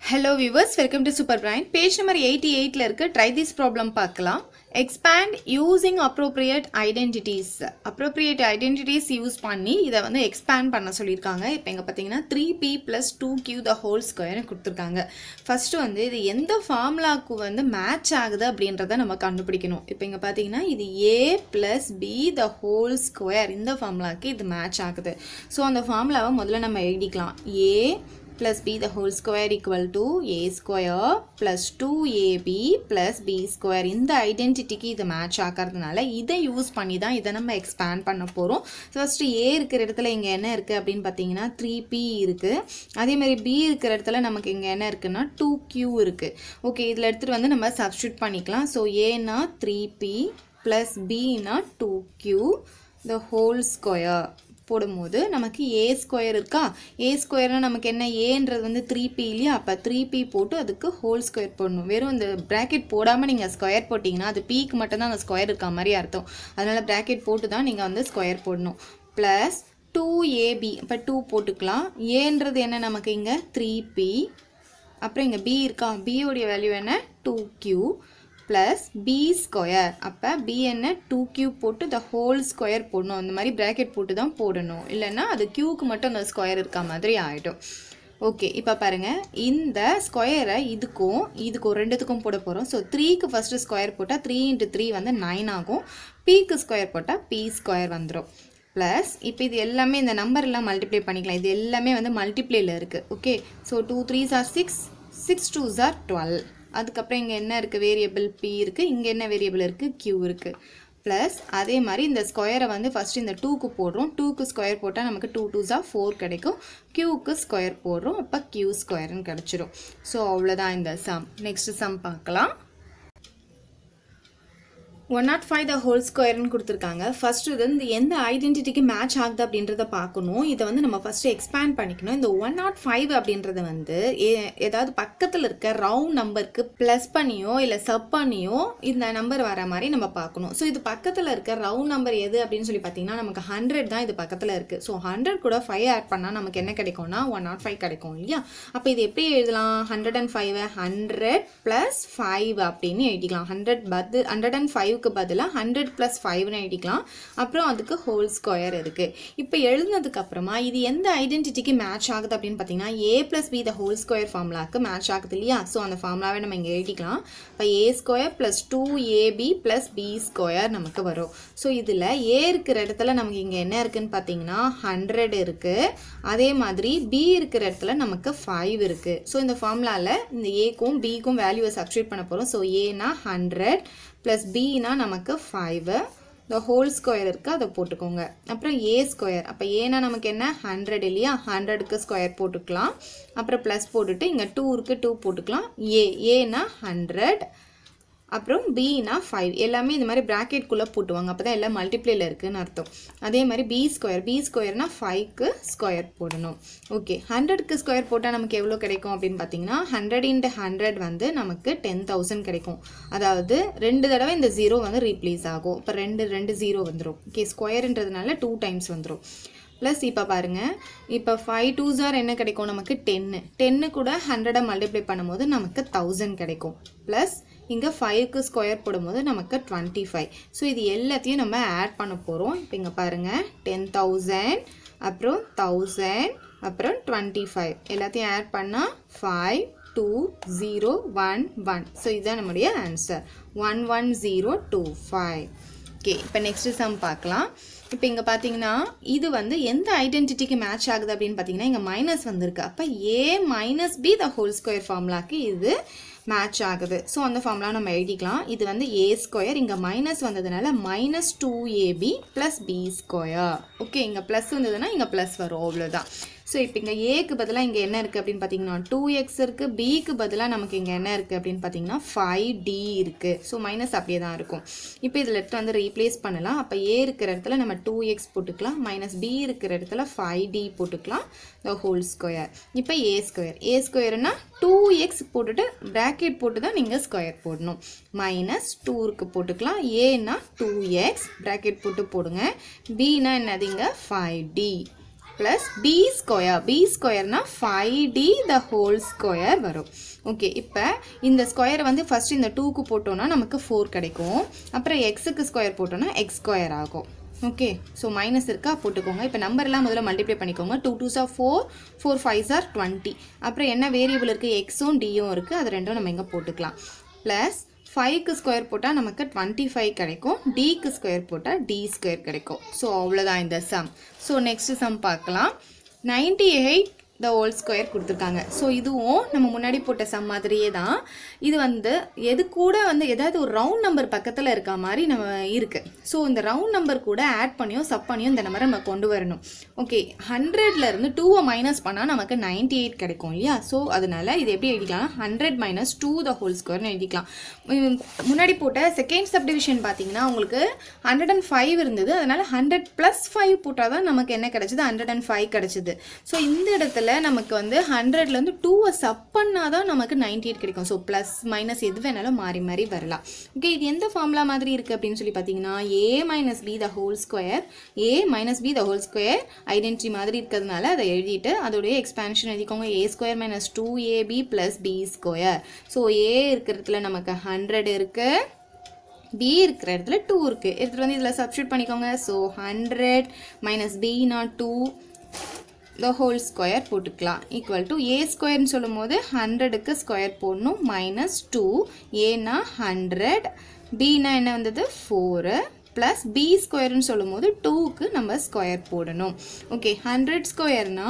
hello viewers welcome to super brain page number eighty எயிட்டில் இருக்க try this problem பார்க்கலாம் expand using appropriate identities appropriate identities use பண்ணி இதை வந்து expand பண்ண சொல்லியிருக்காங்க இப்போ இங்கே பார்த்தீங்கன்னா three B plus two Q the whole ஸ்கொயர்னு கொடுத்துருக்காங்க ஃபஸ்ட்டு வந்து இது எந்த ஃபார்முலாவுக்கு வந்து மேட்ச் ஆகுது அப்படின்றத நம்ம கண்டுபிடிக்கணும் இப்போ இங்கே பார்த்தீங்கன்னா இது A plus B the whole square இந்த ஃபார்முலாவுக்கு இது மேட்ச் ஆகுது ஸோ அந்த ஃபார்முலாவை முதல்ல நம்ம எழுதிக்கலாம் ஏ plus b the whole square equal to a square plus 2ab plus b square இந்த ஐடென்டிட்டிக்கு இது மேட்ச் ஆகிறதுனால இதை யூஸ் பண்ணி தான் இதை நம்ம எக்ஸ்பேண்ட் பண்ண போகிறோம் ஃபஸ்ட்டு ஏ இருக்கிற இடத்துல இங்கே என்ன இருக்குது அப்படின்னு பார்த்தீங்கன்னா த்ரீ பி இருக்குது அதே மாதிரி பி இருக்கிற இடத்துல நமக்கு இங்கே என்ன இருக்குன்னா டூ கியூ இருக்குது ஓகே இதில் எடுத்துகிட்டு வந்து நம்ம சப்ஸ்டியூட் பண்ணிக்கலாம் ஸோ ஏனா த்ரீ பி ப்ளஸ் பினா two Q the whole square போடும்போது நமக்கு ஏ ஸ்கொயர் இருக்கா ஏ ஸ்கொயர்னால் நமக்கு என்ன ஏன்றது வந்து த்ரீ பி இல்லையா அப்போ த்ரீ பி போட்டு அதுக்கு ஹோல் ஸ்கொயர் போடணும் வெறும் இந்த ப்ராக்கெட் போடாமல் நீங்கள் ஸ்கொயர் போட்டிங்கன்னா அது பிக்கு மட்டும்தான் அந்த ஸ்கொயர் இருக்க மாதிரி அர்த்தம் அதனால் ப்ராக்கெட் போட்டு தான் நீங்கள் வந்து ஸ்கொயர் போடணும் ப்ளஸ் டூ ஏபி இப்போ டூ போட்டுக்கலாம் ஏன்றது என்ன நமக்கு இங்கே த்ரீ பி அப்புறம் இங்கே பி இருக்கா பியோடைய வேல்யூ என்ன two Q plus B square அப்போ பி என்ன டூ கியூ போட்டு த ஹோல் ஸ்கொயர் போடணும் அந்த மாதிரி ப்ராக்கெட் போட்டு தான் போடணும் இல்லைன்னா அது கியூக்கு மட்டும் அந்த ஸ்கொயர் இருக்க மாதிரி ஆகிடும் ஓகே இப்போ பாருங்கள் இந்த ஸ்கொயரை இதுக்கும் இதுக்கும் ரெண்டுத்துக்கும் போட போகிறோம் ஸோ த்ரீக்கு ஃபஸ்ட்டு ஸ்கொயர் போட்டால் த்ரீ இன்ட்டு த்ரீ வந்து நைன் ஆகும் பிக்கு ஸ்கொயர் போட்டால் பி ஸ்கொயர் வந்துடும் ப்ளஸ் இப்போ இது எல்லாமே இந்த நம்பர் எல்லாம் மல்டிப்ளை பண்ணிக்கலாம் இது எல்லாமே வந்து மல்டிப்ளேயில் இருக்குது okay so two threes are six six twos are twelve அதுக்கப்புறம் இங்கே என்ன இருக்குது வேரியபிள் பி இருக்குது இங்கே என்ன வேரியபிள் இருக்குது கியூ இருக்குது ப்ளஸ் அதே மாதிரி இந்த ஸ்கொயரை வந்து ஃபஸ்ட்டு இந்த டூக்கு போடுறோம் டூக்கு ஸ்கொயர் போட்டால் நமக்கு டூ டூஸாக ஃபோர் கிடைக்கும் க்யூக்கு ஸ்கொயர் போடுறோம் அப்போ க்யூ ஸ்கொயர்னு கிடச்சிரும் ஸோ அவ்வளோதான் இந்த சம் நெக்ஸ்ட் சம் பார்க்கலாம் one nought five the whole ஸ்கொயர்னு கொடுத்துருக்காங்க ஃபஸ்ட்டு இது வந்து எந்த ஐடென்டிட்டிக்கு மேட்ச் ஆகுது அப்படின்றத பார்க்கணும் இதை வந்து நம்ம ஃபஸ்ட்டு எக்ஸ்பேண்ட் பண்ணிக்கணும் இந்த ஒன் நாட் ஃபைவ் அப்படின்றத வந்து ஏ- ஏதாவது பக்கத்தில் இருக்க ரவுண்ட் நம்பருக்கு ப்ளஸ் பண்ணியோ இல்லை சப் பண்ணியோ இந்த நம்பர் வர மாதிரி நம்ம பார்க்கணும் ஸோ இது பக்கத்தில் இருக்க ரவுண்ட் நம்பர் எது அப்படின்னு சொல்லி பார்த்தீங்கன்னா நமக்கு ஹண்ட்ரட் தான் இது பக்கத்தில் இருக்குது ஸோ ஹண்ட்ரட் கூட ஃபைவ் ஆட் பண்ணால் நமக்கு என்ன கிடைக்கும்னா ஒன் நாட் ஃபைவ் கிடைக்கும் இல்லையா அப்போ இது எப்படி எழுதலாம் hundred and five hundred plus five அப்படின்னு எழுதிக்கலாம் ஹண்ட்ரட் பத்து ஹண்ட்ரட் அண்ட் ஃபைவ்க்கு பதிலாக ஹண்ட்ரட் ப்ளஸ் ஃபைவ்னு எழுதிக்கலாம் அப்புறம் அதுக்கு ஹோல் ஸ்கொயர் இருக்குது இப்போ எழுதுனதுக்கு அப்புறமா இது எந்த ஐடென்டிட்டிக்கு மேட்ச் ஆகுது அப்படின்னு பார்த்தீங்கன்னா A plus B the whole square ஃபார்முலாக்கு மேட்ச் ஆகுது இல்லையா ஸோ அந்த ஃபார்முலாவை நம்ம இங்கே எழுதிக்கலாம் இப்போ A square plus two AB plus B square நமக்கு வரும் ஸோ இதில் ஏ இருக்கிற இடத்துல நமக்கு இங்கே என்ன இருக்குன்னு பார்த்தீங்கன்னா ஹண்ட்ரட் இருக்குது அதே மாதிரி பி இருக்கிற இடத்துல நமக்கு ஃபைவ் இருக்குது ஸோ இந்த ஃபார்முலாவில் இந்த ஏக்கும் பிக்கும் வேல்யூவை சப்ஸ்டியூட் பண்ண போகிறோம் ஸோ ஏனா ஹண்ட்ரட் ப்ளஸ் பினா நமக்கு ஃபைவு இந்த ஹோல் ஸ்கொயர் இருக்குது அதை போட்டுக்கோங்க அப்புறம் ஏ ஸ்கொயர் அப்போ ஏனா நமக்கு என்ன ஹண்ட்ரட் இல்லையா ஹண்ட்ரடுக்கு ஸ்கொயர் போட்டுக்கலாம் அப்புறம் ப்ளஸ் போட்டுட்டு இங்கே டூ இருக்குது டூ போட்டுக்கலாம் ஏ ஏனா ஹண்ட்ரட் அப்புறம் பினா ஃபைவ் எல்லாமே இந்த மாதிரி ப்ராக்கெட்குள்ளே போட்டுவாங்க அப்போ தான் எல்லாம் மல்டிப்ளேல இருக்குன்னு அர்த்தம் அதே மாதிரி பி ஸ்கொயர் பி ஸ்கொயர்னா ஃபைவ்க்கு ஸ்கொயர் போடணும் ஓகே ஹண்ட்ரட்க்கு ஸ்கொயர் போட்டால் நமக்கு எவ்வளோ கிடைக்கும் அப்படின்னு பார்த்தீங்கன்னா ஹண்ட்ரட் இன்ட்டு ஹண்ட்ரட் வந்து நமக்கு டென் தௌசண்ட் கிடைக்கும் அதாவது ரெண்டு தடவை இந்த ஜீரோ வந்து ரீப்ளேஸ் ஆகும் இப்போ ரெண்டு ரெண்டு ஜீரோ வந்துடும் ஓகே ஸ்கொயர்ன்றதுனால டூ டைம்ஸ் வந்துடும் ப்ளஸ் இப்போ பாருங்கள் இப்போ ஃபைவ் டூ ஜார் என்ன கிடைக்கும் நமக்கு டென்னு டென்னு கூட ஹண்ட்ரடை மல்டிப்ளை பண்ணும்போது நமக்கு தௌசண்ட் கிடைக்கும் ப்ளஸ் இங்கே ஃபைவ்க்கு ஸ்கொயர் போடும்போது நமக்கு டுவெண்ட்டி ஃபைவ் ஸோ இது எல்லாத்தையும் நம்ம ஆட் பண்ண போகிறோம் இப்போ இங்கே பாருங்கள் டென் தௌசண்ட் அப்புறம் தௌசண்ட் அப்புறம் டுவெண்ட்டி ஃபைவ் எல்லாத்தையும் ஆட் பண்ணால் five two zero one one so இதுதான் நம்முடைய answer one one zero two five okay இப்போ நெக்ஸ்ட் சம் பார்க்கலாம் இப்போ இங்கே பார்த்தீங்கன்னா இது வந்து எந்த ஐடென்டிட்டிக்கு மேட்ச் ஆகுது அப்படின்னு பார்த்தீங்கன்னா இங்கே மைனஸ் வந்திருக்கு அப்போ A minus B the whole square ஃபார்முலாக்கு இது மேட்ச் ஆகுது ஸோ அந்த ஃபார்முலா நம்ம எழுதிக்கலாம் இது வந்து ஏ ஸ்கொயர் இங்கே மைனஸ் வந்ததுனால minus two AB plus B square okay இங்கே ப்ளஸ் வந்ததுன்னா இங்கே ப்ளஸ் வரும் அவ்வளோதான் ஸோ இப்போ இங்கே ஏக்கு பதிலாக இங்கே என்ன இருக்குது அப்படின்னு பார்த்தீங்கன்னா டூ எக்ஸ் இருக்குது பிக்கு பதிலாக நமக்கு இங்கே என்ன இருக்குது அப்படின்னு பார்த்தீங்கன்னா ஃபைவ் டி இருக்குது ஸோ மைனஸ் அப்படியே தான் இருக்கும் இப்போ இதில் எடுத்து வந்து ரீப்ளேஸ் பண்ணலாம் அப்போ ஏ இருக்கிற இடத்துல நம்ம டூ எக்ஸ் போட்டுக்கலாம் மைனஸ் பி இருக்கிற இடத்துல ஃபைவ் டி போட்டுக்கலாம் த ஹோல் ஸ்கொயர் இப்போ ஏ ஸ்கொயர் ஏ ஸ்கொயர்னா டூ எக்ஸ் போட்டுட்டு ப்ராக்கெட் போட்டு தான் நீங்கள் ஸ்கொயர் போடணும் மைனஸ் டூருக்கு போட்டுக்கலாம் ஏன்னா டூ எக்ஸ் ப்ராக்கெட் போட்டு போடுங்க பின்னா என்னதுங்க five T plus B square B ஸ்கொயர்னா five T the whole square வரும் ஓகே இப்போ இந்த ஸ்கொயர் வந்து ஃபஸ்ட் இந்த டூக்கு போட்டோம்னா நமக்கு ஃபோர் கிடைக்கும் அப்புறம் எக்ஸுக்கு ஸ்கொயர் போட்டோம்னா எக்ஸ் ஸ்கொயர் ஆகும் ஓகே ஸோ மைனஸ் இருக்கா போட்டுக்கோங்க இப்போ நம்பர்லாம் முதல்ல மல்டிப்ளை பண்ணிக்கோங்க two two are four four five are twenty அப்புறம் என்ன வேரியபிள் இருக்குது எக்ஸும் டியும் இருக்குது அது ரெண்டும் நம்ம இங்கே போட்டுக்கலாம் ப்ளஸ் ஃபைவ்க்கு ஸ்கொயர் போட்டால் நமக்கு டுவெண்ட்டி ஃபைவ் கிடைக்கும் டிக்கு ஸ்கொயர் போட்டால் டி ஸ்கொயர் கிடைக்கும் ஸோ அவ்வளோதான் இந்த சம் ஸோ நெக்ஸ்ட் சம் பார்க்கலாம் ninety eight the whole square கொடுத்துருக்காங்க ஸோ இதுவும் நம்ம முன்னாடி போட்ட சம் மாதிரியே தான் இது வந்து எது கூட வந்து ஏதாவது ஒரு ரவுண்ட் நம்பர் பக்கத்தில் இருக்க மாதிரி நம்ம இருக்குது ஸோ இந்த ரவுண்ட் நம்பர் கூட ஆட் பண்ணியோ சப் பண்ணியோ இந்த நம்பரை நம்ம கொண்டு வரணும் ஓகே ஹண்ட்ரட்லேருந்து டூவை மைனஸ் பண்ணால் நமக்கு நைன்டி எயிட் கிடைக்கும் இல்லையா ஸோ அதனால இது எப்படி எழுதிக்கலாம் hundred minus two the whole ஸ்கொயர்னு எழுதிக்கலாம் உம், முன்னாடி போட்ட செகண்ட் சப்டிவிஷன் பார்த்தீங்கன்னா உங்களுக்கு ஹண்ட்ரட் அண்ட் ஃபைவ் இருந்தது அதனால ஹண்ட்ரட் ப்ளஸ் ஃபைவ் போட்டால் தான் நமக்கு என்ன கிடைச்சது ஹண்ட்ரட் அண்ட் ஃபைவ் கிடைச்சது ஸோ இந்த இடத்துல நமக்கு வந்து ஹண்ட்ரட்லேருந்து டூவை சப் பண்ணால் தான் நமக்கு நைன்டி எயிட் கிடைக்கும் ஸோ ப்ளஸ் மைனஸ் எது வேணாலும் மாறி மாறி வரலாம் ஓகே இது எந்த ஃபார்முலா மாதிரி இருக்குது அப்படின்னு சொல்லி பார்த்தீங்கன்னா A minus B the whole square A minus B the whole square identity மாதிரி இருக்கிறதுனால அதை எழுதிட்டு அதோடைய எக்ஸ்பேன்ஷன் எழுதிக்கோங்க A square minus two AB plus B square so A இருக்கிறதுல நமக்கு ஹண்ட்ரட் இருக்குது பி இருக்கிற இடத்துல டூ இருக்குது எடுத்துகிட்டு வந்து இதில் சப்ஸ்டியூட் பண்ணிக்கோங்க so hundred minus B not two the whole square போட்டுக்கலாம் ஈக்குவல் டு ஏ ஸ்கொயர்னு சொல்லும் போது ஹண்ட்ரடுக்கு ஸ்கொயர் போடணும் மைனஸ் டூ ஏனா ஹண்ட்ரட் பினா என்ன வந்தது ஃபோரு ப்ளஸ் பி ஸ்கொயர்னு சொல்லும் போது டூக்கு நம்ம ஸ்கொயர் போடணும் ஓகே ஹண்ட்ரட் ஸ்கொயர்னா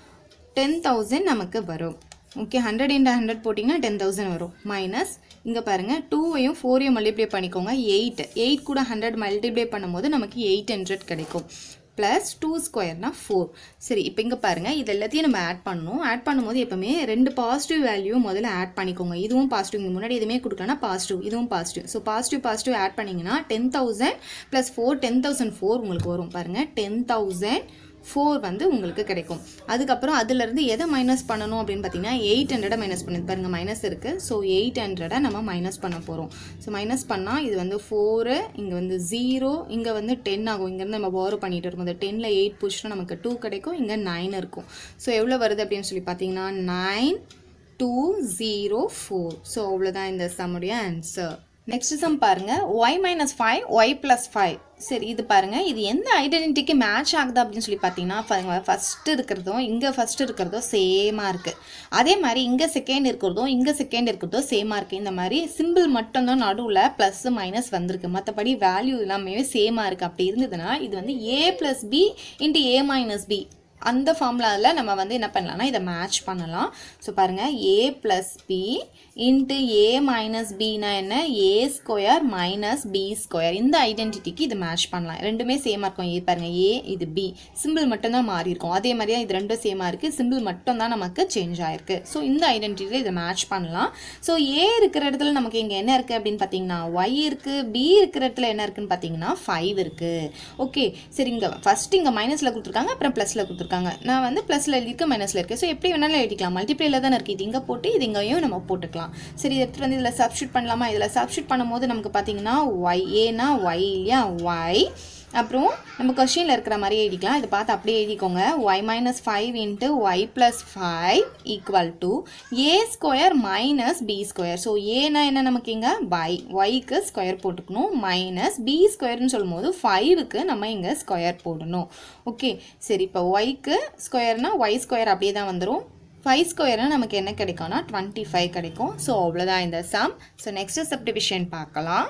டென் தௌசண்ட் நமக்கு வரும் ஓகே ஹண்ட்ரட் இன்ட்டு ஹண்ட்ரட் போட்டிங்கன்னா டென் தௌசண்ட் வரும் மைனஸ் இங்கே பாருங்கள் டூவையும் ஃபோரையும் மல்டிப்ளை பண்ணிக்கோங்க எயிட் எயிட் கூட ஹண்ட்ரட் மல்டிப்ளை பண்ணும்போது நமக்கு எயிட் ஹண்ட்ரட் கிடைக்கும் ப்ளஸ் டூ ஸ்கொயர்னா ஃபோர் சரி இப்போ இங்கே பாருங்கள் இது எல்லாத்தையும் நம்ம ஆட் பண்ணணும் ஆட் பண்ணும்போது எப்பவுமே ரெண்டு பாசிட்டிவ் வேல்யூ முதல்ல ஆட் பண்ணிக்கோங்க இதுவும் பாசிட்டிவ் இங்கே முன்னாடி எதுவுமே கொடுக்கலன்னா பாசிட்டிவ் இதுவும் positive so positive positive add பண்ணிங்கன்னா ten thousand plus four ten thousand four உங்களுக்கு வரும் பாருங்கள் டென் தௌசண்ட் ஃபோர் வந்து உங்களுக்கு கிடைக்கும் அதுக்கப்புறம் அதுலேருந்து எதை மைனஸ் பண்ணணும் அப்படின்னு பார்த்தீங்கன்னா எயிட் ஹண்ட்ரடை மைனஸ் பண்ணி பாருங்க மைனஸ் இருக்குது ஸோ எயிட் ஹண்ட்ரடை நம்ம மைனஸ் பண்ண போகிறோம் ஸோ மைனஸ் பண்ணால் இது வந்து ஃபோரு இங்கே வந்து ஜீரோ இங்கே வந்து டென் ஆகும் இங்கேருந்து நம்ம borrow பண்ணிட்டு இருக்கும் இந்த டென்னில் எயிட் புஷ்னா நமக்கு டூ கிடைக்கும் இங்கே நைன் இருக்கும் ஸோ எவ்வளோ வருது அப்படின்னு சொல்லி பார்த்தீங்கன்னா nine two zero four so அவ்வளோதான் இந்த சம்முடைய ஆன்சர் நெக்ஸ்ட் சம் பாருங்க Y minus five Y plus five சரி இது பாருங்க இது எந்த ஐடென்டிட்டிக்கு மேட்ச் ஆகுது அப்படின்னு சொல்லி பார்த்தீங்கன்னா ஃபர்ஸ்ட் இருக்கிறதும் இங்கே ஃபர்ஸ்ட் இருக்கிறதும் சேமாக இருக்குது அதே மாதிரி இங்கே செகண்ட் இருக்கிறதும் இங்கே செகண்ட் இருக்கிறதும் சேமாக இருக்குது இந்த மாதிரி சிம்பிள் மட்டும்தான் நடுவில் ப்ளஸ் மைனஸ் வந்திருக்கு மற்றபடி வேல்யூ எல்லாமே சேமாக இருக்குது அப்படி இருந்ததுன்னா இது வந்து A plus B into A minus B அந்த ஃபார்முலாவில் நம்ம வந்து என்ன பண்ணலாம்னா இதை மேட்ச் பண்ணலாம் ஸோ பாருங்கள் A plus B into A minus பினா என்ன A square minus B square இந்த ஐடென்டிட்டிக்கு இது மேட்ச் பண்ணலாம் ரெண்டுமே சேமாக இருக்கும் இது பாருங்கள் ஏ இது பி சிம்பிள் மட்டும்தான் மாறி இருக்கும் அதே மாதிரியே இது ரெண்டும் சேமாக இருக்குது சிம்பிள் மட்டும் தான் நமக்கு சேஞ்ச் ஆயிருக்கு ஸோ இந்த ஐடென்டிட்டியில் இதை மேட்ச் பண்ணலாம் ஸோ ஏ இருக்கிற இடத்துல நமக்கு இங்கே என்ன இருக்குது அப்படின்னு பார்த்தீங்கன்னா ஒய் இருக்குது பி இருக்கிற இடத்துல என்ன இருக்குன்னு பார்த்தீங்கன்னா ஃபைவ் இருக்குது ஓகே சரி இங்கே ஃபஸ்ட் இங்கே மைனஸில் கொடுத்துருக்காங்க அப்புறம் ப்ளஸில் கொடுத்துருக்காங்க நான் வந்து ப்ளஸில் எழுதியிருக்க மைனஸில் இருக்கேன் ஸோ எப்படி வேணாலும் எழுதிக்கலாம் மல்டிப்ளேல தானே இருக்குது இது இங்கே போட்டு இது இங்கேயும் நம்ம போட்டுக்கலாம் சரி இதை எடுத்துகிட்டு வந்து இதில் சப்ஸ்டியூட் பண்ணலாமா இதில் சப்ஸ்டியூட் பண்ணும்போது நமக்கு பார்த்தீங்கன்னா ஒய் ஏனா ஒய் இல்லையா ஒய் அப்புறம் நம்ம கொஷினில் இருக்கிற மாதிரி எழுதிக்கலாம் இதை பார்த்து அப்படியே எழுதிக்கோங்க Y minus five into Y plus five equal to A square minus B square so ஏனா என்ன நமக்கு இங்கே பை ஒய்க்கு ஸ்கொயர் போட்டுக்கணும் மைனஸ் பி ஸ்கொயர்னு சொல்லும்போது ஃபைவுக்கு நம்ம இங்கே ஸ்கொயர் போடணும் ஓகே சரி இப்போ ஒய்க்கு ஸ்கொயர்னால் ஒய் ஸ்கொயர் அப்படியே தான் வந்துடும் ஃபைவ் ஸ்கொயர்னா நமக்கு என்ன கிடைக்கும்னா டுவெண்ட்டி ஃபைவ் கிடைக்கும் ஸோ அவ்வளோதான் இந்த சம் ஸோ நெக்ஸ்ட் சப்டிவிஷன் பார்க்கலாம்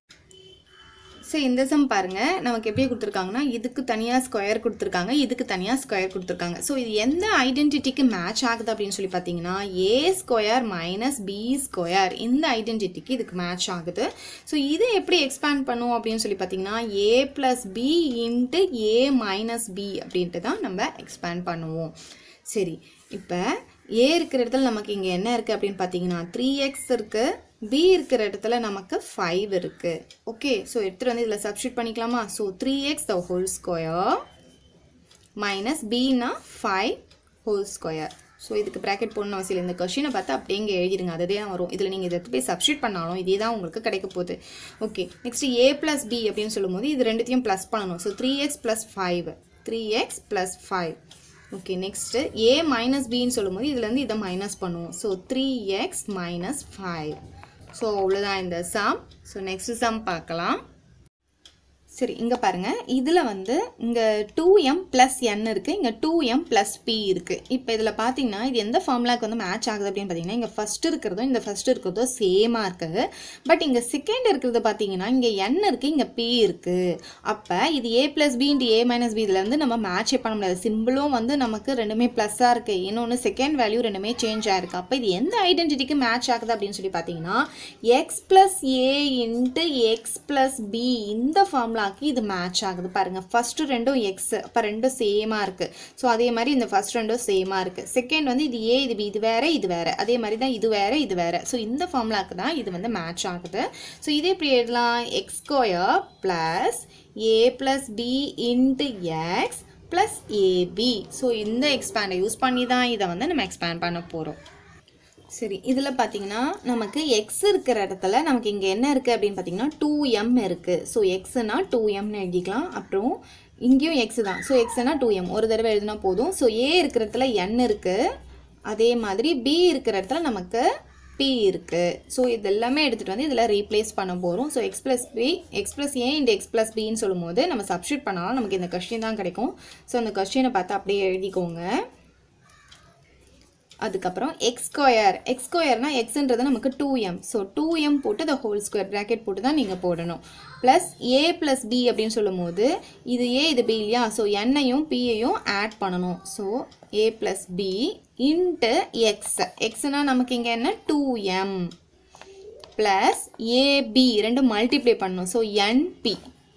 ஸோ இந்த சம் பாருங்கள் நமக்கு எப்படி கொடுத்துருக்காங்கன்னா இதுக்கு தனியாக ஸ்கொயர் கொடுத்துருக்காங்க இதுக்கு தனியாக ஸ்கொயர் கொடுத்துருக்காங்க ஸோ இது எந்த ஐடென்டிட்டிக்கு மேட்ச் ஆகுது அப்படின்னு சொல்லி பார்த்தீங்கன்னா A square minus B square இந்த ஐடென்டிட்டிக்கு இதுக்கு மேட்ச் ஆகுது ஸோ இதை எப்படி எக்ஸ்பேண்ட் பண்ணும் அப்படின்னு சொல்லி பார்த்தீங்கன்னா A plus B into A minus B அப்படின்ட்டு தான் நம்ம எக்ஸ்பேண்ட் பண்ணுவோம் சரி இப்போ ஏ இருக்கிற இடத்துல நமக்கு இங்கே என்ன இருக்குது அப்படின்னு பார்த்தீங்கன்னா த்ரீ எக்ஸ் இருக்குது பி இருக்கிற இடத்துல நமக்கு ஃபைவ் இருக்குது ஓகே ஸோ எடுத்துகிட்டு வந்து இதில் சப்ஸ்டியூட் பண்ணிக்கலாமா so three X the whole square minus பின்னா ஃபைவ் ஹோல் ஸ்கொயர் ஸோ இதுக்கு ப்ராக்கெட் போடணும் அவசியம் இல்லை இந்த கொஷினை பார்த்து அப்படியே இங்கே எழுதிருங்க அதே தான் வரும் இதில் நீங்கள் இதை எடுத்து போய் சப்ஸ்டியூட் பண்ணாலும் இதே தான் உங்களுக்கு கிடைக்க போகுது okay next A plus B அப்படின்னு சொல்லும்போது இது ரெண்டுத்தையும் ப்ளஸ் பண்ணணும் so three X plus five three X plus five okay next A minus பின்னு சொல்லும்போது இதுலேருந்து இதை மைனஸ் பண்ணுவோம் so three X minus five so அவ்வளோதான் இந்த சம் ஸோ நெக்ஸ்ட் சம் பார்க்கலாம் சரி இங்கே பாருங்கள் இதில் வந்து இங்கே டூ எம் ப்ளஸ் என் இருக்குது இங்கே டூ எம் ப்ளஸ் பி இருக்குது இப்போ இதில் பார்த்தீங்கன்னா இது எந்த ஃபார்முலாக்கு வந்து மேட்ச் ஆகுது அப்படின்னு பார்த்தீங்கன்னா இங்கே ஃபஸ்ட்டு இருக்கிறதும் இந்த ஃபஸ்ட்டு இருக்கிறதும் சேமாக இருக்குது பட் இங்கே செகண்ட் இருக்கிறது பார்த்தீங்கன்னா இங்கே என் இருக்குது இங்கே பி இருக்குது அப்போ இது A plus B into A minus B இதில் வந்து நம்ம மேட்சே பண்ண முடியாது சிம்பிளும் வந்து நமக்கு ரெண்டுமே ப்ளஸ்ஸாக இருக்குது இன்னொன்று செகண்ட் வேல்யூ ரெண்டுமே சேஞ்ச் ஆயிருக்கு அப்போ இது எந்த ஐடென்டிட்டிக்கு மேட்ச் ஆகுது அப்படின்னு சொல்லி பார்த்தீங்கன்னா X plus A into X plus B இந்த ஃபார்முலாக்கு இது மேட்ச் ஆகுது பாருங்கள் ஃபஸ்ட்டு ரெண்டும் எக்ஸ் அப்போ ரெண்டும் சேமாக இருக்குது ஸோ அதே மாதிரி இந்த ஃபஸ்ட் ரெண்டும் சேமாக இருக்குது செகண்ட் வந்து இது ஏ இது பி இது வேற இது வேற அதே மாதிரி தான் இது வேற இது வேற ஸோ இந்த ஃபார்முலாக்கு தான் இது வந்து மேட்ச் ஆகுது ஸோ இதே எப்படி எழுதலாம் X square plus A plus B into X plus A B so இந்த எக்ஸ்பேண்டை யூஸ் பண்ணி தான் இதை வந்து நம்ம எக்ஸ்பேண்ட் பண்ண போகிறோம் சரி இதில் பார்த்தீங்கன்னா நமக்கு எக்ஸ் இருக்கிற இடத்துல நமக்கு இங்கே என்ன இருக்குது அப்படின்னு பார்த்தீங்கன்னா டூ எம் இருக்குது ஸோ எக்ஸ்னா டூ எம்னு எழுதிக்கலாம் அப்புறம் இங்கேயும் எக்ஸ் தான் ஸோ எக்ஸ்னா டூ எம் ஒரு தடவை எழுதினா போதும் ஸோ ஏ இருக்கிற இடத்துல என் இருக்குது அதே மாதிரி பி இருக்கிற இடத்துல நமக்கு பி இருக்குது ஸோ இது எல்லாமே எடுத்துகிட்டு வந்து இதில் ரீப்ளேஸ் பண்ண போகிறோம் so X plus B X plus A into X plus பின்னு சொல்லும்போது நம்ம சப்ஸ்டியூட் பண்ணாலும் நமக்கு இந்த கொஸ்டின் தான் கிடைக்கும் ஸோ அந்த கொஸ்டினை பார்த்து அப்படியே எழுதிக்கோங்க அதுக்கப்புறம் எக்ஸ் ஸ்கொயர் எக்ஸ் ஸ்கொயர்னால் எக்ஸுன்றது நமக்கு two M so two M போட்டு த ஹோல் ஸ்கொயர் ப்ராக்கெட் போட்டு தான் நீங்கள் போடணும் ப்ளஸ் ஏ ப்ளஸ் பி அப்படின்னு சொல்லும்போது இது ஏ இது பி இல்லையா ஸோ என்னையும் பியையும் ஆட் பண்ணணும் so A plus B into X எக்ஸ்னால் நமக்கு இங்கே என்ன டூ எம் ப்ளஸ் ஏபி ரெண்டும் மல்டிப்ளை பண்ணணும் ஸோ என்பி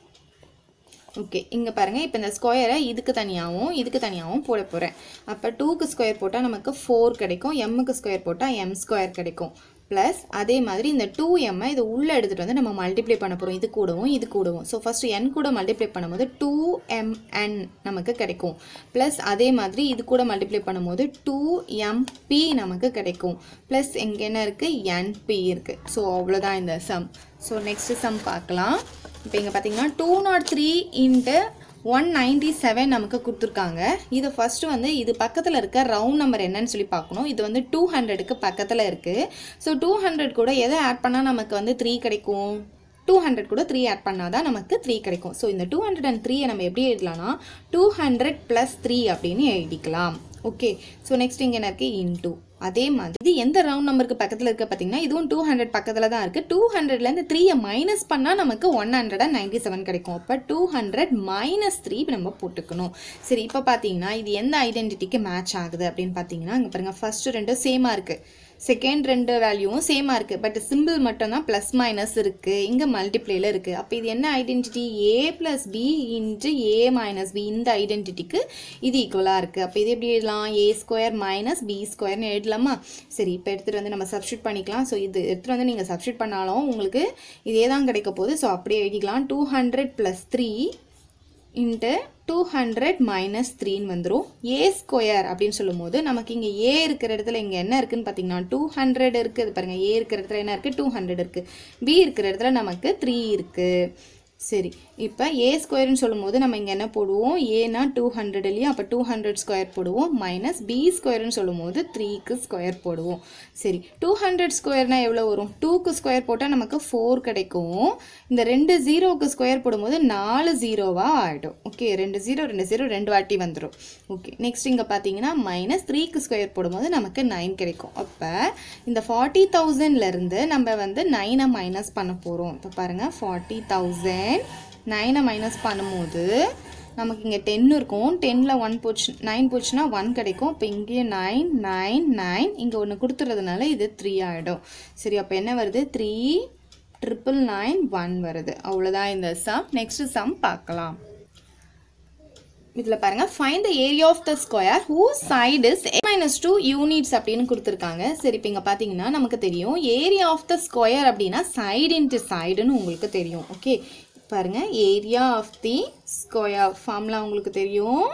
ஓகே இங்கே பாருங்கள் இப்போ இந்த ஸ்கொயரை இதுக்கு தனியாகவும் இதுக்கு தனியாகவும் போட போகிறேன் அப்போ டூக்கு ஸ்கொயர் போட்டால் நமக்கு ஃபோர் கிடைக்கும் எம்முக்கு ஸ்கொயர் போட்டால் எம் ஸ்கொயர் கிடைக்கும் ப்ளஸ் அதே மாதிரி இந்த டூ எம்மை இது உள்ளே எடுத்துகிட்டு வந்து நம்ம மல்டிப்ளை பண்ண போகிறோம் இது கூடவும் இது கூடவும் ஸோ ஃபஸ்ட்டு என் கூட மல்டிப்ளை பண்ணும்போது டூ எம்என் நமக்கு கிடைக்கும் ப்ளஸ் அதே மாதிரி இது கூட மல்டிப்ளை பண்ணும்போது டூ எம்பி நமக்கு கிடைக்கும் ப்ளஸ் எங்கே என்ன இருக்குது என்பி இருக்குது ஸோ அவ்வளோதான் இந்த சம் ஸோ நெக்ஸ்ட் சம் பார்க்கலாம் இப்போ இங்கே பார்த்தீங்கன்னா two naught three into one ninety seven நமக்கு கொடுத்துருக்காங்க இது ஃபஸ்ட்டு வந்து இது பக்கத்தில் இருக்க ரவுண்ட் நம்பர் என்னன்னு சொல்லி பார்க்கணும் இது வந்து டூ ஹண்ட்ரடுக்கு பக்கத்தில் இருக்குது ஸோ டூ ஹண்ட்ரட் கூட எதை ஆட் பண்ணால் நமக்கு வந்து த்ரீ கிடைக்கும் டூ ஹண்ட்ரட் கூட த்ரீ ஆட் பண்ணால் தான் நமக்கு த்ரீ கிடைக்கும் ஸோ இந்த டூ ஹண்ட்ரட் அண்ட் த்ரீயை நம்ம எப்படி எழுதலாம்னா டூ ஹண்ட்ரட் ப்ளஸ் த்ரீ அப்படின்னு எழுதிக்கலாம் ஓகே ஸோ நெக்ஸ்ட் இங்கே என்ன இருக்குது இன்டூ அதே மாதிரி இது எந்த ரவுண்ட் நம்பருக்கு பக்கத்தில் இருக்க பார்த்தீங்கன்னா இதுவும் டூ ஹண்ட்ரட் பக்கத்தில் தான் இருக்குது டூ ஹண்ட்ரட்லேருந்து த்ரீயை மைனஸ் பண்ணால் நமக்கு one hundred and ninety seven கிடைக்கும் அப்போ டூ ஹண்ட்ரட் மைனஸ் த்ரீ நம்ம போட்டுக்கணும் சரி இப்போ பார்த்தீங்கன்னா இது எந்த ஐடென்டிட்டிக்கு மேட்ச் ஆகுது அப்படின்னு பார்த்தீங்கன்னா இங்கே பாருங்கள் ஃபஸ்ட்டு ரெண்டும் சேமாக இருக்குது செகண்ட் ரெண்டு வேல்யூவும் சேமாக இருக்குது பட் சிம்பிள் மட்டும்தான் ப்ளஸ் மைனஸ் இருக்குது இங்கே மல்டிப்ளேல இருக்குது அப்போ இது என்ன identity A plus B into A minus B இந்த ஐடென்டிட்டிக்கு இது ஈக்குவலாக இருக்குது அப்போ இது எப்படி எழுதலாம் ஏ ஸ்கொயர் மைனஸ் பி ஸ்கொயர்னு எழுதலாமா சரி இப்போ எடுத்துகிட்டு வந்து நம்ம சப்ஸ்டியூட் பண்ணிக்கலாம் ஸோ இது எடுத்துகிட்டு வந்து நீங்கள் சப்ஸ்டியூட் பண்ணாலும் உங்களுக்கு இதே தான் கிடைக்க போகுது ஸோ அப்படியே எழுதிக்கலாம் two hundred plus three into two hundred minus த்ரீன்னு வந்துடும் ஏ ஸ்கொயர் அப்படின்னு சொல்லும்போது நமக்கு இங்கே ஏ இருக்கிற இடத்துல இங்கே என்ன இருக்குன்னு பார்த்தீங்கன்னா டூ ஹண்ட்ரட் இருக்குது பாருங்கள் ஏ இருக்கிற இடத்துல என்ன இருக்குது டூ ஹண்ட்ரட் இருக்குது பி இருக்கிற இடத்துல நமக்கு த்ரீ இருக்குது சரி இப்போ ஏ ஸ்கொயர்னு சொல்லும்போது நம்ம இங்கே என்ன போடுவோம் ஏனா டூ ஹண்ட்ரட் இல்லையா அப்போ டூ ஹண்ட்ரட் ஸ்கொயர் போடுவோம் மைனஸ் பி ஸ்கொயர்னு சொல்லும்போது த்ரீக்கு ஸ்கொயர் போடுவோம் சரி டூ ஹண்ட்ரட் ஸ்கொயர்னா எவ்வளோ வரும் டூக்கு ஸ்கொயர் போட்டால் நமக்கு ஃபோர் கிடைக்கும் இந்த ரெண்டு ஜீரோவுக்கு ஸ்கொயர் போடும்போது நாலு ஜீரோவாக ஆகிடும் ஓகே ரெண்டு ஜீரோ ரெண்டு ஜீரோ ரெண்டு வாட்டி வந்துடும் ஓகே நெக்ஸ்ட் இங்கே பார்த்தீங்கன்னா மைனஸ் த்ரீக்கு ஸ்கொயர் போடும்போது நமக்கு நைன் கிடைக்கும் அப்போ இந்த ஃபார்ட்டி தௌசண்ட்லேருந்து நம்ம வந்து நைனை மைனஸ் பண்ண போகிறோம் இப்போ பாருங்கள் ஃபார்ட்டி தௌசண்ட் நைனை மைனஸ் பண்ணும்போது நமக்கு இங்கே டென் இருக்கும் டென்னில் ஒன் போச்சு நைன் போச்சுன்னா ஒன் கிடைக்கும் இப்போ இங்கேயே நைன் நைன் நைன் இங்கே ஒன்று கொடுத்துறதுனால இது த்ரீ ஆகிடும் சரி அப்போ என்ன வருது த்ரீ ட்ரிபிள் நைன் ஒன் வருது அவ்வளோதான் இந்த சம் நெக்ஸ்ட் சம் பார்க்கலாம் இதில் பாருங்கள் find the area of the square who side is X minus two units அப்படின்னு கொடுத்துருக்காங்க சரி இப்போ இங்கே பார்த்தீங்கன்னா நமக்கு தெரியும் ஏரியா ஆஃப் த ஸ்கொயர் அப்படின்னா சைடு இன்ட்டு சைடுன்னு உங்களுக்கு தெரியும் ஓகே பாருங்க ஏரியா ஆஃப் தி ஸ்கொயர் ஃபார்ம்லாம் உங்களுக்கு தெரியும்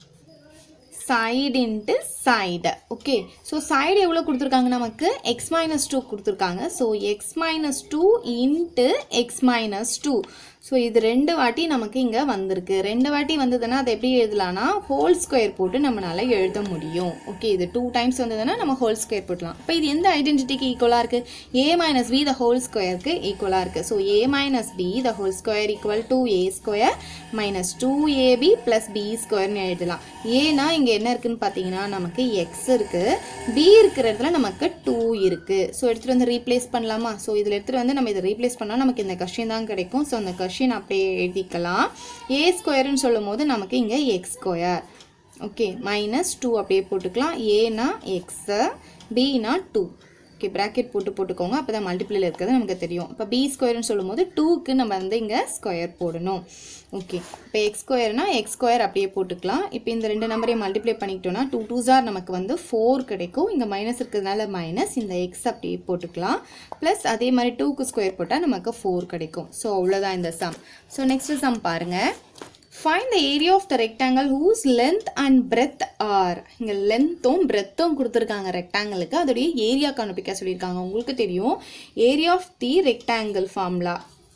side into side okay so side எவ்வளோ கொடுத்துருக்காங்க நமக்கு எக்ஸ் மைனஸ் டூ கொடுத்துருக்காங்க so X minus two into X minus two so இது ரெண்டு வாட்டி நமக்கு இங்கே வந்திருக்கு ரெண்டு வாட்டி வந்ததுன்னா அதை எப்படி எழுதலாம்னா ஹோல் ஸ்கொயர் போட்டு நம்மளால எழுத முடியும் ஓகே இது டூ டைம்ஸ் வந்ததுன்னா நம்ம ஹோல் ஸ்கொயர் போட்டலாம் இப்போ இது எந்த ஐடென்டிட்டிக்கு ஈக்குவலாக இருக்குது A minus B the whole ஸ்கொயருக்கு ஈக்குவலாக இருக்குது so A minus B the whole square equal to A square minus two AB plus B ஸ்கொயர்னு எழுதலாம் ஏன்னா இங்கே என்ன இருக்குன்னு பார்த்தீங்கன்னா நமக்கு எக்ஸ் இருக்குது பி இருக்கிற இடத்துல நமக்கு டூ இருக்குது ஸோ எடுத்துகிட்டு வந்து ரீப்ளேஸ் பண்ணலாமா ஸோ இதில் எடுத்துகிட்டு வந்து நம்ம இதை ரீப்ளேஸ் பண்ணால் நமக்கு இந்த கொஷின் தான் கிடைக்கும் ஸோ அந்த கொஷின் அப்படியே எழுதிக்கலாம் ஏ ஸ்கொயர்னு சொல்லும் போது நமக்கு இங்கே X square okay minus two அப்படியே போட்டுக்கலாம் ஏனா எக்ஸு பினா டூ ஓகே ப்ராக்கெட் போட்டு போட்டுக்கோங்க அப்போ தான் மல்டிப்ளில் இருக்கிறது நமக்கு தெரியும் இப்போ பி ஸ்கொயர்னு சொல்லும்போது டூக்கு நம்ம வந்து இங்கே ஸ்கொயர் போடணும் ஓகே இப்போ எக்ஸ் ஸ்கொயர்னா எக்ஸ் ஸ்கொயர் அப்படியே போட்டுக்கலாம் இப்போ இந்த ரெண்டு நம்பரையும் மல்டிப்ளை பண்ணிக்கிட்டோம்னா டூ டூ ஜார் நமக்கு வந்து ஃபோர் கிடைக்கும் இங்கே மைனஸ் இருக்கிறதுனால மைனஸ் இந்த எக்ஸ் அப்படியே போட்டுக்கலாம் ப்ளஸ் அதே மாதிரி டூக்கு ஸ்கொயர் போட்டால் நமக்கு ஃபோர் கிடைக்கும் ஸோ அவ்வளோதான் இந்த சம் ஸோ நெக்ஸ்ட் சம் பாருங்கள் find the area of the rectangle whose length and breadth are இங்கே லென்த்தும் பிரெத்தும் கொடுத்துருக்காங்க ரெக்டாங்கிளுக்கு அதோடைய ஏரியா கண்டுபிடிக்க சொல்லியிருக்காங்க உங்களுக்கு தெரியும் area of the rectangle formula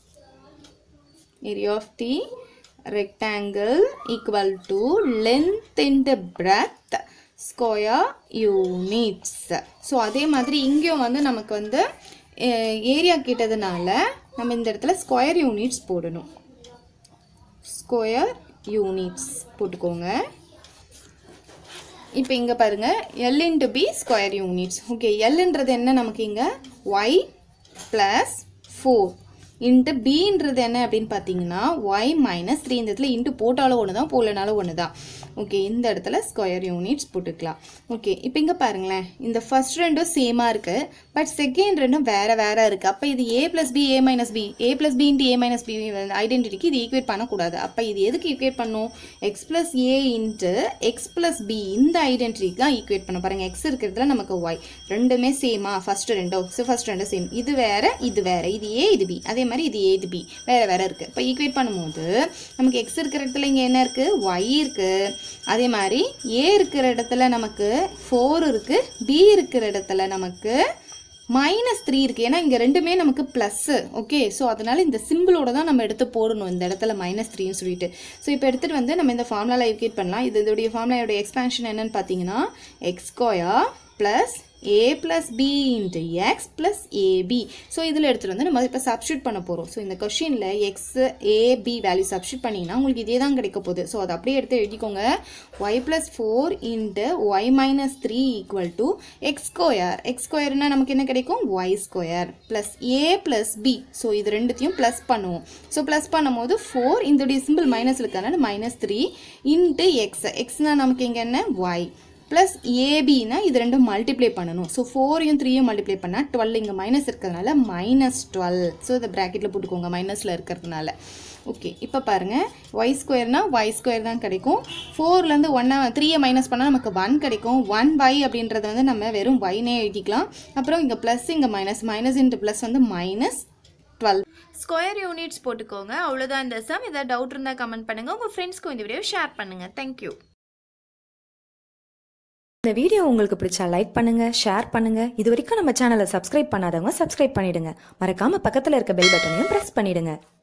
area of the rectangle equal to length into breadth square units so அதே மாதிரி இங்கேயும் வந்து நமக்கு வந்து ஏரியா கேட்டதுனால நம்ம இந்த இடத்துல ஸ்கொயர் யூனிட்ஸ் போடணும் ஸ்கொயர் யூனிட்ஸ் போட்டுக்கோங்க இப்போ இங்கே பாருங்க L into B square units okay எல்ன்றது என்ன நமக்கு இங்கே ஒய் ப்ளஸ் ஃபோர் இன்ட்டு பின்றது என்ன அப்படின்னு பார்த்தீங்கன்னா ஒய் மைனஸ் த்ரீ இந்த இடத்துல இன்ட்டு போட்டாலும் ஒன்று தான் போடலனாலும் ஒன்று தான் ஓகே இந்த இடத்துல ஸ்கொயர் யூனிட்ஸ் போட்டுக்கலாம் ஓகே இப்போ இங்கே பாருங்களேன் இந்த ஃபர்ஸ்ட் ரெண்டும் சேமாக இருக்குது பட் செகண்ட் ரெண்டும் வேறு வேறு இருக்குது அப்போ இது A plus B A minus B A plus B into A minus B ஐடென்டிட்டிக்கு இது ஈக்குவேட் பண்ணக்கூடாது அப்போ இது எதுக்கு ஈக்குவேட் பண்ணும் X plus A into X plus B இந்த ஐடென்டிட்டிக்கு தான் ஈக்குவேட் பண்ண பாருங்கள் எக்ஸ் இருக்கிறதுல நமக்கு ஒய் ரெண்டுமே சேமா ஃபர்ஸ்ட் ரெண்டோ ஸோ ஃபர்ஸ்ட் ரெண்டும் சேம் இது வேற இது வேற இது ஏ இது பி அதே மாதிரி இது ஏ இது பி வேற வேற இருக்குது இப்போ ஈக்குவேட் பண்ணும்போது நமக்கு எக்ஸ் இருக்கிற இடத்துல இங்கே என்ன இருக்குது ஒய் இருக்குது அதே மாதிரி ஏ இருக்கிற இடத்துல நமக்கு ஃபோர் இருக்குது பி இருக்கிற இடத்துல நமக்கு மைனஸ் த்ரீ இருக்குது ஏன்னா இங்கே ரெண்டுமே நமக்கு ப்ளஸ்ஸு ஓகே ஸோ அதனால் இந்த சிம்பிளோட தான் நம்ம எடுத்து போடணும் இந்த இடத்துல மைனஸ் த்ரீன்னு சொல்லிட்டு ஸோ இப்போ எடுத்துகிட்டு வந்து நம்ம இந்த ஃபார்முலாவில் யூகேட் பண்ணலாம் இது இதோடைய ஃபார்முலாயோட எக்ஸ்பேன்ஷன் என்னன்னு பார்த்தீங்கன்னா X square plus A plus B into X plus A B so இதில் எடுத்துகிட்டு வந்து நம்ம இப்போ சப்ஸ்டியூட் பண்ண போகிறோம் ஸோ இந்த கொஷினில் எக்ஸ் ஏபி வேல்யூ சப்ஸ்டியூட் பண்ணிங்கன்னா உங்களுக்கு இதே தான் கிடைக்க போகுது ஸோ அதை அப்படியே எடுத்து எழுதிக்கோங்க Y plus four into Y minus three equal to X square X ஸ்கொயர்னா நமக்கு என்ன கிடைக்கும் Y square plus A plus B so இது ரெண்டுத்தையும் ப்ளஸ் பண்ணுவோம் ஸோ ப்ளஸ் பண்ணும்போது ஃபோர் இதோடைய சிம்பிள் மைனஸ் இருக்கிறதுனால மைனஸ் த்ரீ இன்ட்டு எக்ஸ் எக்ஸ்னால் நமக்கு இங்கே என்ன ஒய் ப்ளஸ் ஏபினா இது ரெண்டும் மல்டிப்ளை பண்ணணும் ஸோ ஃபோரையும் த்ரீயும் மல்டிப்ளை பண்ணால் டுவெல் இங்கே மைனஸ் இருக்கிறதுனால மைனஸ் டுவெல் ஸோ இதை ப்ராக்கெட்டில் போட்டுக்கோங்க மைனஸில் இருக்கிறதுனால ஓகே இப்போ பாருங்கள் ஒய் ஸ்கொயர்னா ஒய் ஸ்கொயர் தான் கிடைக்கும் ஃபோர்லேருந்து ஒன்னை த்ரீயை மைனஸ் பண்ணால் நமக்கு ஒன் கிடைக்கும் ஒன் ஒய் அப்படின்றத வந்து நம்ம வெறும் ஒய்னே எழுதிக்கலாம் அப்புறம் இங்கே ப்ளஸ் இங்கே மைனஸ் மைனஸ் இன்ட்டு ப்ளஸ் வந்து மைனஸ் டுவெல் ஸ்கொயர் யூனிட்ஸ் போட்டுக்கோங்க அவ்வளோதான் இந்த சம் ஏதாவது டவுட் இருந்தால் கமெண்ட் பண்ணுங்கள் உங்கள் ஃப்ரெண்ட்ஸ்க்கு இந்த வீடியோ ஷேர் பண்ணுங்கள் தேங்க்யூ இந்த வீடியோ உங்களுக்கு பிடிச்சா லைக் பண்ணுங்க ஷேர் பண்ணுங்க இது வரைக்கும் நம்ம சேனலை சப்ஸ்கிரைப் பண்ணாதவங்க சப்ஸ்கிரைப் பண்ணிடுங்க மறக்காம பக்கத்துல இருக்க பெல் பட்டனையும் பிரஸ் பண்ணிடுங்க